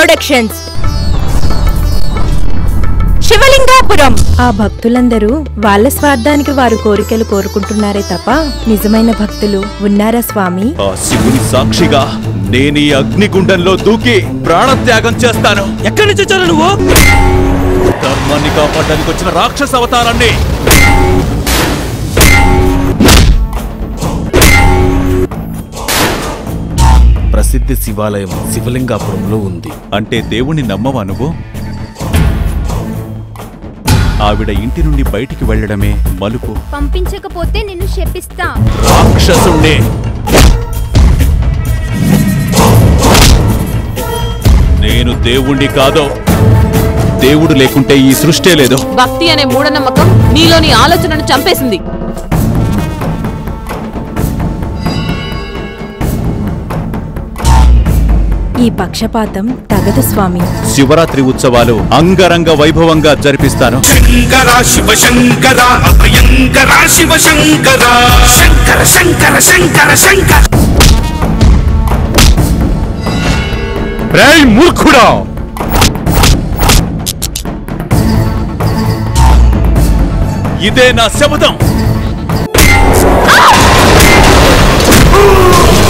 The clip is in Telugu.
ప్రొడక్షన్స్ శివలింగాపురం ఆ భక్తులందరూ వాళ్ళ స్వార్థానికి వారు కోరికలు కోరుకుంటున్నారే తప్ప నిజమైన భక్తులు ఉన్నారా స్వామి ఆ శివుని సాక్షిగా నేను ఈ అగ్నిగుండంలో దూకి ప్రాణత్యాగం చేస్తాను ఎక్కడి నుంచి వచ్చాను నువ్వు ధర్మాన్ని కాపాడడానికి వచ్చిన రాక్షస అవతారాన్ని ప్రసిద్ధ శివాలయం శివలింగాపురంలో ఉంది అంటే దేవుణ్ణి నమ్మవా నువ్వు ఆవిడ ఇంటి నుండి బయటికి వెళ్ళడమే మలుపు పంపించకపోతే నిన్ను శపిస్తా రాక్షసుణ్ణి నేను దేవుణ్ణి కాదో దేవుడు లేకుంటే ఈ సృష్టే లేదు భక్తి అనే మూఢనమ్మకం నీలోని ఆలోచనను చంపేసింది ఈ పక్షపాతం తగదు స్వామి శివరాత్రి ఉత్సవాలు అంగరంగ వైభవంగా జరిపిస్తాను శంకర శివ శంకర అభయంకర శివ శంకర శంకర శంకర శంకర శంకర మూర్ఖుడా ఇదే నా శపథం